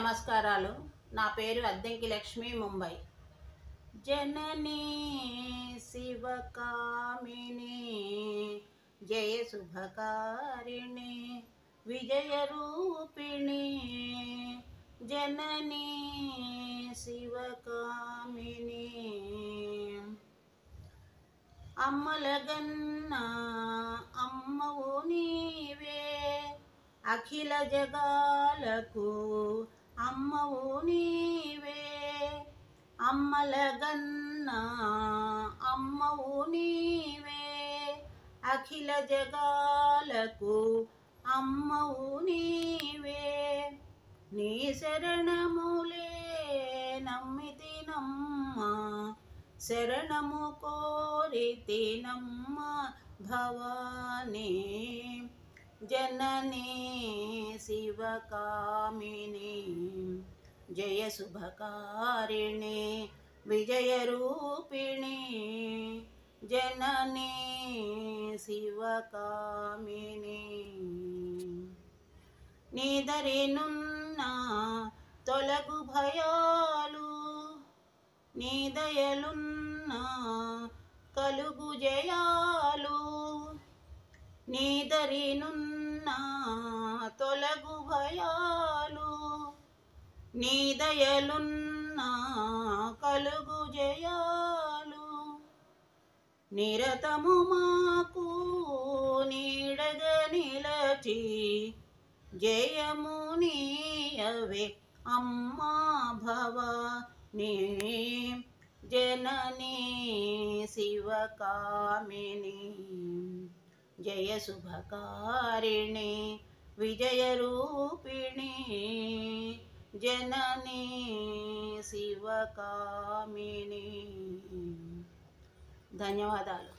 నమస్కారాలు నా పేరు అద్దెంకి లక్ష్మి ముంబై జననీ శివకామిని జయ శుభకారిణి విజయ రూపిణి జననీ శివకామిని అమ్మలగన్న అమ్మవు నీవే అఖిల జగాలకు అమ్మవు నీవే అమ్మలగన్న అమ్మవు నీవే అఖిల జగాలకు అమ్మవు నీవే నీ శరణములే నమ్మితినమ్మ శరణము కోరితినమ్మ భవానీ జననీ శివకామిని జయ శుభకారిణి విజయ రూపిణి జననీ శివకామిని నీదరినున్న తొలగు భయాలు నీ దయలున్న కలుగు జయాలు నీదరినున్న తొలగు భయాలు నీ దయలున్న కలుగు జయాలు నిరతము మాకు నీడగ నిలచి జయము నీయవే అమ్మా భవ నీ జననీ శివకామిని జయ శుభకారిణి విజయ రూపిణి జననీ శివకామిని ధన్యవాదాలు